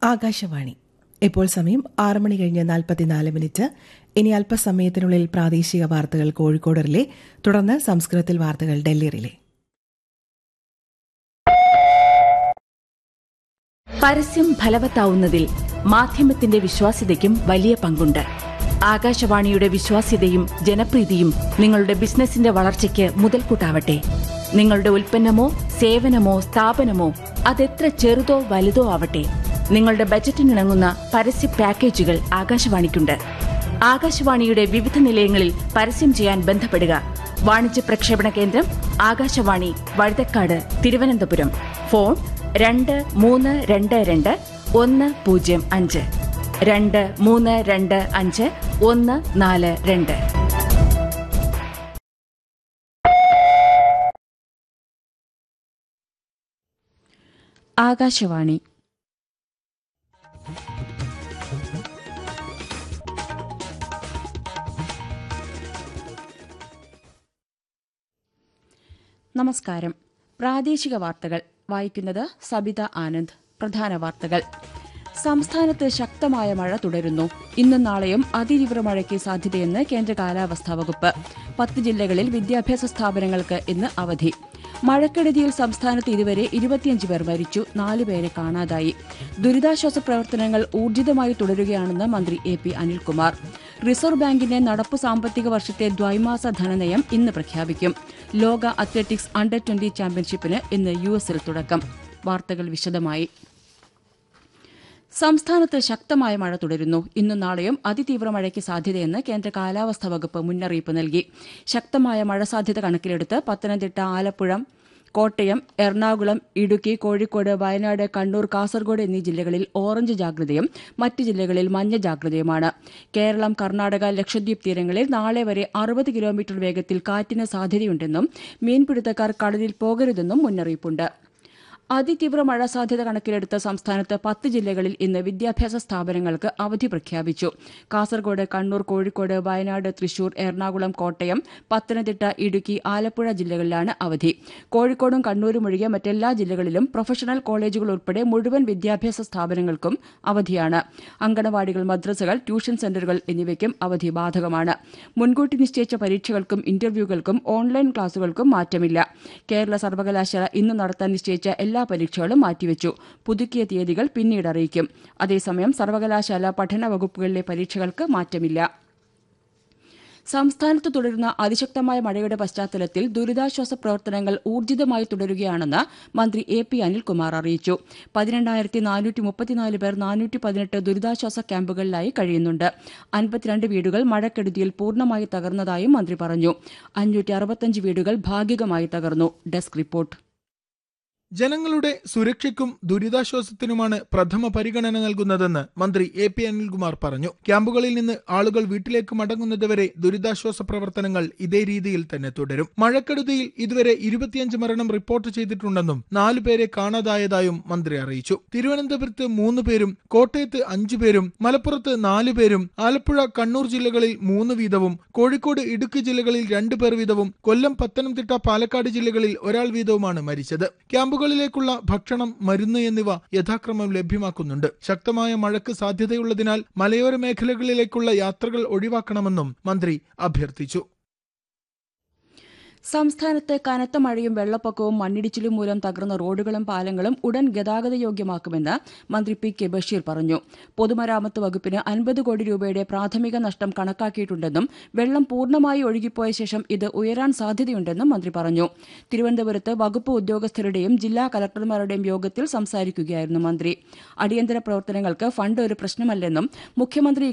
ആകാശവാണി ഇപ്പോൾ സമയം ആറ് മണി കഴിഞ്ഞ് നാൽപ്പത്തിനാല് മിനിറ്റ് ഇനി അല്പസമയത്തിനുള്ളിൽ പ്രാദേശിക വാർത്തകൾ കോഴിക്കോട് റിലേ തുടർന്ന് സംസ്കൃതത്തിൽ വാർത്തകൾ ഡൽഹി റിലേ പരസ്യം ഫലവത്താവുന്നതിൽ മാധ്യമത്തിന്റെ വിശ്വാസ്യതയ്ക്കും വലിയ പങ്കുണ്ട് ആകാശവാണിയുടെ വിശ്വാസ്യതയും ജനപ്രീതിയും നിങ്ങളുടെ ബിസിനസിന്റെ വളർച്ചയ്ക്ക് മുതൽക്കൂട്ടാവട്ടെ നിങ്ങളുടെ ഉൽപ്പന്നമോ സേവനമോ സ്ഥാപനമോ അതെത്ര ചെറുതോ വലുതോ ആവട്ടെ നിങ്ങളുടെ ബജറ്റിനിണങ്ങുന്ന പരസ്യ പാക്കേജുകൾ ആകാശവാണിക്കുണ്ട് ആകാശവാണിയുടെ വിവിധ നിലയങ്ങളിൽ പരസ്യം ചെയ്യാൻ ബന്ധപ്പെടുക വാണിജ്യ പ്രക്ഷേപണ കേന്ദ്രം ആകാശവാണി വഴുതക്കാട് തിരുവനന്തപുരം ഫോൺ രണ്ട് മൂന്ന് രണ്ട് രണ്ട് ഒന്ന് പൂജ്യം അഞ്ച് രണ്ട് മൂന്ന് രണ്ട് അഞ്ച് ഒന്ന് നാല് രണ്ട് ആകാശവാണി നമസ്കാരം പ്രാദേശിക വാർത്തകൾ വായിക്കുന്നത് സബിത ആനന്ദ് പ്രധാന വാർത്തകൾ സംസ്ഥാനത്ത് ശക്തമായ മഴ തുടരുന്നു ഇന്നും നാളെയും അതിതീവ്ര മഴയ്ക്ക് സാധ്യതയെന്ന് കേന്ദ്ര കാലാവസ്ഥാ വകുപ്പ് പത്ത് ജില്ലകളിൽ വിദ്യാഭ്യാസ സ്ഥാപനങ്ങൾക്ക് ഇന്ന് അവധി മഴക്കെടുതിയിൽ സംസ്ഥാനത്ത് ഇതുവരെ ഇരുപത്തിയഞ്ച് പേർ മരിച്ചു നാലുപേരെ കാണാതായി ദുരിതാശ്വാസ പ്രവർത്തനങ്ങൾ ഊർജിതമായി തുടരുകയാണെന്ന് മന്ത്രി എ പി അനിൽകുമാർ റിസർവ് ബാങ്കിന്റെ നടപ്പു സാമ്പത്തിക വർഷത്തെ ദ്വൈമാസ ധനനയം ഇന്ന് പ്രഖ്യാപിക്കും ലോക അത്ലറ്റിക്സ് അണ്ടർ ട്വന്റി ചാമ്പ്യൻഷിപ്പിന് ഇന്ന് യു എസിൽ തുടക്കം വാർത്തകൾ വിശദമായി സംസ്ഥാനത്ത് ശക്തമായ മഴ തുടരുന്നു ഇന്നും നാളെയും അതിതീവ്ര മഴയ്ക്ക് സാധ്യതയെന്ന് കേന്ദ്ര കാലാവസ്ഥാ വകുപ്പ് മുന്നറിയിപ്പ് നൽകി ശക്തമായ മഴ സാധ്യത കണക്കിലെടുത്ത് പത്തനംതിട്ട ആലപ്പുഴ കോട്ടയം എറണാകുളം ഇടുക്കി കോഴിക്കോട് വയനാട് കണ്ണൂർ കാസർഗോഡ് എന്നീ ജില്ലകളിൽ ഓറഞ്ച് ജാഗ്രതയും മറ്റ് ജില്ലകളിൽ മഞ്ഞ ജാഗ്രതയുമാണ് കേരളം കർണാടക ലക്ഷദ്വീപ് തീരങ്ങളിൽ നാളെ വരെ അറുപത് കിലോമീറ്റർ വേഗത്തിൽ കാറ്റിന് സാധ്യതയുണ്ടെന്നും മീൻപിടുത്തക്കാർ കടലിൽ പോകരുതെന്നും മുന്നറിയിപ്പുണ്ട് അതിതീവ്ര മഴ സാധ്യത കണക്കിലെടുത്ത് സംസ്ഥാനത്ത് പത്ത് ജില്ലകളിൽ ഇന്ന് വിദ്യാഭ്യാസ സ്ഥാപനങ്ങൾക്ക് അവധി പ്രഖ്യാപിച്ചു കാസർഗോഡ് കണ്ണൂർ കോഴിക്കോട് വയനാട് തൃശൂർ എറണാകുളം കോട്ടയം പത്തനംതിട്ട ഇടുക്കി ആലപ്പുഴ ജില്ലകളിലാണ് അവധി കോഴിക്കോടും കണ്ണൂരും ഒഴികെ മറ്റെല്ലാ ജില്ലകളിലും പ്രൊഫഷണൽ കോളേജുകൾ ഉൾപ്പെടെ മുഴുവൻ വിദ്യാഭ്യാസ സ്ഥാപനങ്ങൾക്കും അവധിയാണ് അങ്കണവാടികൾ മദ്രസകൾ ട്യൂഷൻ സെന്ററുകൾ എന്നിവയ്ക്കും അവധി ബാധകമാണ് മുൻകൂട്ടി നിശ്ചയിച്ച പരീക്ഷകൾക്കും ഇന്റർവ്യൂകൾക്കും ഓൺലൈൻ ക്ലാസുകൾക്കും മാറ്റമില്ല കേരള സർവകലാശാല ഇന്ന് നടത്താൻ നിശ്ചയിച്ച എല്ലാ പരീക്ഷകളും മാറ്റിവെച്ചു പുതുക്കിയ തീയതികൾ പിന്നീട് അറിയിക്കും അതേസമയം സർവകലാശാല പഠന വകുപ്പുകളിലെ പരീക്ഷകൾക്ക് മാറ്റമില്ല സംസ്ഥാനത്ത് തുടരുന്ന അതിശക്തമായ മഴയുടെ പശ്ചാത്തലത്തിൽ ദുരിതാശ്വാസ പ്രവർത്തനങ്ങൾ ഊർജിതമായി തുടരുകയാണെന്ന് മന്ത്രി എ പി അനിൽകുമാർ അറിയിച്ചു പതിനെണ്ണായിരത്തി നാനൂറ്റി മുപ്പത്തിനാല് പേർ നാനൂറ്റി പതിനെട്ട് ദുരിതാശ്വാസ ക്യാമ്പുകളിലായി കഴിയുന്നുണ്ട് അൻപത്തിരണ്ട് വീടുകൾ മഴക്കെടുതിയിൽ പൂർണ്ണമായി തകർന്നതായും മന്ത്രി പറഞ്ഞു അഞ്ഞൂറ്റി അറുപത്തഞ്ച് വീടുകൾ ഭാഗികമായി തകർന്നു ഡെസ്ക് റിപ്പോർട്ട് ജനങ്ങളുടെ സുരക്ഷയ്ക്കും ദുരിതാശ്വാസത്തിനുമാണ് പ്രഥമ പരിഗണന നൽകുന്നതെന്ന് മന്ത്രി എ പി അനിൽകുമാർ പറഞ്ഞു ക്യാമ്പുകളിൽ നിന്ന് ആളുകൾ വീട്ടിലേക്ക് മടങ്ങുന്നതുവരെ ദുരിതാശ്വാസ പ്രവർത്തനങ്ങൾ ഇതേ രീതിയിൽ തന്നെ തുടരും മഴക്കെടുതിയിൽ ഇതുവരെ ഇരുപത്തിയഞ്ച് മരണം റിപ്പോർട്ട് ചെയ്തിട്ടുണ്ടെന്നും നാലു പേരെ കാണാതായതായും മന്ത്രി അറിയിച്ചു തിരുവനന്തപുരത്ത് മൂന്ന് പേരും കോട്ടയത്ത് അഞ്ചു പേരും മലപ്പുറത്ത് നാലു പേരും ആലപ്പുഴ കണ്ണൂർ ജില്ലകളിൽ മൂന്ന് വീതവും കോഴിക്കോട് ഇടുക്കി ജില്ലകളിൽ രണ്ടു പേർ വീതവും കൊല്ലം പത്തനംതിട്ട പാലക്കാട് ജില്ലകളിൽ ഒരാൾ വീതവുമാണ് മരിച്ചത് ക്യാമ്പുകൾ ക്യാമ്പുകളിലേക്കുള്ള ഭക്ഷണം മരുന്ന് എന്നിവ യഥാക്രമം ലഭ്യമാക്കുന്നുണ്ട് ശക്തമായ മഴയ്ക്ക് സാധ്യതയുള്ളതിനാൽ മലയോര മേഖലകളിലേക്കുള്ള യാത്രകൾ ഒഴിവാക്കണമെന്നും മന്ത്രി അഭ്യർത്ഥിച്ചു സംസ്ഥാനത്ത് കനത്ത മഴയും വെള്ളപ്പൊക്കവും മണ്ണിടിച്ചിലും മൂലം തകർന്ന റോഡുകളും പാലങ്ങളും ഉടൻ ഗതാഗതയോഗ്യമാക്കുമെന്ന് മന്ത്രി പി കെ ബഷീർ പറഞ്ഞു പൊതുമരാമത്ത് വകുപ്പിന് അൻപത് കോടി രൂപയുടെ പ്രാഥമിക നഷ്ടം കണക്കാക്കിയിട്ടുണ്ടെന്നും വെള്ളം പൂർണ്ണമായി ഒഴുകിപ്പോയ ശേഷം ഇത് ഉയരാൻ സാധ്യതയുണ്ടെന്നും മന്ത്രി പറഞ്ഞു തിരുവനന്തപുരത്ത് വകുപ്പ് ഉദ്യോഗസ്ഥരുടെയും ജില്ലാ കലക്ടർമാരുടെയും യോഗത്തിൽ സംസാരിക്കുകയായിരുന്നു മന്ത്രി അടിയന്തര പ്രവർത്തനങ്ങൾക്ക് ഫണ്ട് ഒരു പ്രശ്നമല്ലെന്നും മുഖ്യമന്ത്രി